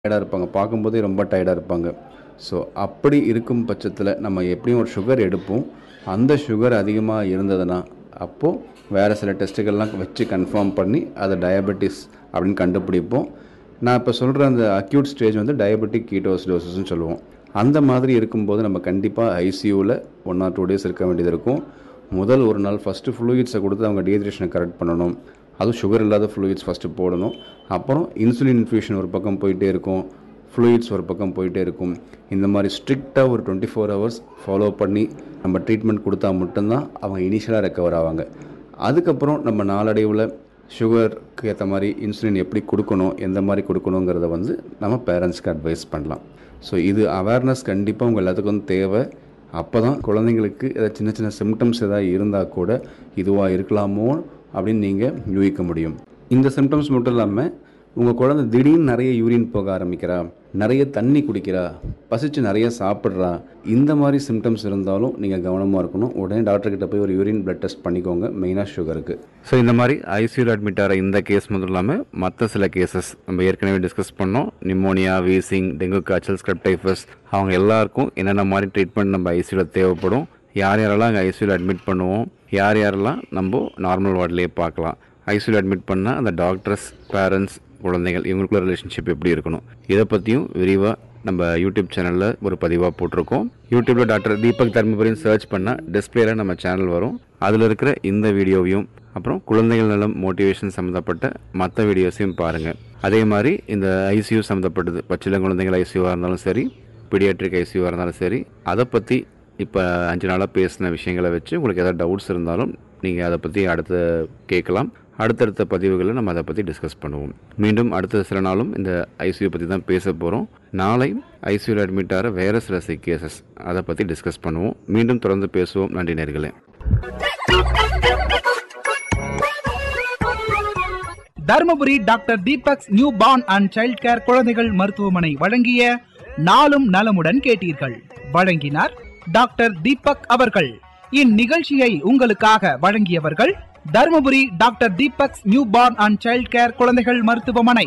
டயர்டாக இருப்பாங்க பார்க்கும்போதே ரொம்ப டயர்டாக இருப்பாங்க ஸோ அப்படி இருக்கும் பட்சத்தில் நம்ம எப்படியும் ஒரு சுகர் எடுப்போம் அந்த சுகர் அதிகமாக இருந்ததுன்னா அப்போது வேறு சில டெஸ்ட்டுகள்லாம் வச்சு கன்ஃபார்ம் பண்ணி அதை டயபெட்டிஸ் அப்படின்னு கண்டுபிடிப்போம் நான் இப்போ சொல்கிற அந்த அக்யூட் ஸ்டேஜ் வந்து டயபெட்டிக் கீட்டோசிடோசிஸ்னு சொல்லுவோம் அந்த மாதிரி இருக்கும்போது நம்ம கண்டிப்பாக ஐசியூவில் ஒன் ஆர் டூ டேஸ் இருக்க வேண்டியது இருக்கும் முதல் ஒரு நாள் ஃபஸ்ட்டு ஃப்ளூயிட்ஸை கொடுத்து அவங்க டீஹைட்ரேஷனை கரெக்ட் பண்ணணும் அதுவும் சுகர் இல்லாத ஃப்ளூயிட்ஸ் ஃபஸ்ட்டு போடணும் அப்புறம் இன்சுலின் இன்ஃபியூஷன் ஒரு பக்கம் போயிட்டே இருக்கும் ஃப்ளூயிட்ஸ் ஒரு பக்கம் போயிட்டே இருக்கும் இந்த மாதிரி ஸ்ட்ரிக்டாக ஒரு டுவெண்ட்டி ஃபோர் ஹவர்ஸ் ஃபாலோ பண்ணி நம்ம ட்ரீட்மெண்ட் கொடுத்தா மட்டும்தான் அவங்க இனிஷியலாக ரெக்கவர் ஆவாங்க அதுக்கப்புறம் நம்ம நாளடைவில் சுகருக்கு ஏற்ற மாதிரி இன்சுலின் எப்படி கொடுக்கணும் எந்த மாதிரி கொடுக்கணுங்கிறத வந்து நம்ம பேரண்ட்ஸ்க்கு அட்வைஸ் பண்ணலாம் ஸோ இது அவேர்னஸ் கண்டிப்பாக உங்கள் எல்லாத்துக்கும் தேவை அப்போ தான் குழந்தைங்களுக்கு ஏதாவது சின்ன சின்ன சிம்டம்ஸ் ஏதாவது இருந்தால் கூட இதுவாக இருக்கலாமோ அப்படின்னு நீங்கள் யூகிக்க முடியும் இந்த சிம்டம்ஸ் மட்டும் இல்லாமல் உங்கள் குழந்தை திடீர்னு நிறைய யூரின் போக ஆரம்பிக்கிறா நிறைய தண்ணி குடிக்கிறா பசிச்சு நிறைய சாப்பிட்றா இந்த மாதிரி சிம்டம்ஸ் இருந்தாலும் நீங்கள் கவனமாக இருக்கணும் உடனே டாக்டர்கிட்ட போய் ஒரு யூரின் பிளட் டெஸ்ட் பண்ணிக்கோங்க மெயினாக சுகருக்கு ஸோ இந்த மாதிரி ஐசியூவில் அட்மிட் ஆகிற இந்த கேஸ் மட்டும் இல்லாமல் மற்ற சில கேசஸ் நம்ம ஏற்கனவே டிஸ்கஸ் பண்ணோம் நிமோனியா வீசிங் டெங்கு காய்ச்சல் ஸ்கிரப் டைஃபஸ் அவங்க எல்லாருக்கும் என்னென்ன மாதிரி ட்ரீட்மெண்ட் நம்ம ஐசியூவில் தேவைப்படும் யார் யாரெல்லாம் அங்கே ஐசியூவில் அட்மிட் பண்ணுவோம் யார் யாரெல்லாம் நம்ம நார்மல் வார்ட்லேயே பார்க்கலாம் ஐசியூவில் அட்மிட் பண்ணால் அந்த டாக்டர்ஸ் பேரண்ட்ஸ் குழந்தைகள் இவங்களுக்குள்ள ரிலேஷன்ஷிப் எப்படி இருக்கணும் இதை பற்றியும் விரிவாக நம்ம யூடியூப் சேனலில் ஒரு பதிவாக போட்டிருக்கோம் யூடியூப்பில் டாக்டர் தீபக் தர்மபுரின்னு சர்ச் பண்ணால் டிஸ்பிளேல நம்ம சேனல் வரும் அதில் இருக்கிற இந்த வீடியோவையும் அப்புறம் குழந்தைகள் நலம் மோட்டிவேஷன் சம்மந்தப்பட்ட மற்ற வீடியோஸையும் பாருங்கள் அதே மாதிரி இந்த ஐசியூ சம்மந்தப்பட்டது பச்சிளம் குழந்தைகள் ஐசியூவாக இருந்தாலும் சரி பீடியாட்ரிக் ஐசியூவாக இருந்தாலும் சரி அதை பற்றி இப்போ அஞ்சு நாளாக பேசின விஷயங்களை வச்சு உங்களுக்கு ஏதாவது டவுட்ஸ் இருந்தாலும் நீங்கள் அதை பற்றி அடுத்து கேட்கலாம் அடுத்தடுத்த பதிவுகளில் நம்ம அதை பற்றி டிஸ்கஸ் பண்ணுவோம் மீண்டும் அடுத்த சில நாளும் இந்த ஐசியூ பற்றி தான் பேச போகிறோம் நாளை ஐசியூவில் அட்மிட் ஆகிற வேறு சில சிக் கேசஸ் அதை பற்றி டிஸ்கஸ் பண்ணுவோம் மீண்டும் தொடர்ந்து பேசுவோம் நன்றி நேர்களே Dharmapuri doctor Deepak's newborn and child care குழந்தைகள் மருத்துவமனை வழங்கிய நாளும் நலமுடன் கேட்டீர்கள் வழங்கினார் டாக்டர் தீபக் அவர்கள் இந்நிகழ்ச்சியை உங்களுக்காக வழங்கியவர்கள் Dharmapuri doctor Deepak's newborn and child care குழந்தைகள் மருத்துவமனை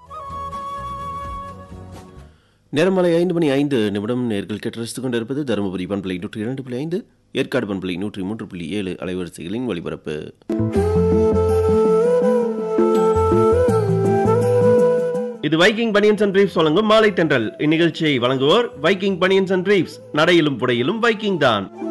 நேரமலை ஐந்து மணி ஐந்து நிமிடம் நேர்கள் கேட்டு ரசித்துக் கொண்டிருப்பது தருமபுரி பண்பலை நூற்றி இரண்டு புள்ளி ஐந்து ஏற்காடு பண்பலை நூற்றி மூன்று புள்ளி ஏழு அலைவரிசைகளின் ஒலிபரப்பு இது வைக்கிங் பனியன்ஸ் அண்ட் பிரீஃப்ஸ் வழங்கும் மாலை தென்றல் இந்நிகழ்ச்சியை வழங்குவோர் வைக்கிங் பனியன்ஸ் அண்ட் பிரீஃப்ஸ் நடையிலும் புடையிலும் வைக்கிங் தான்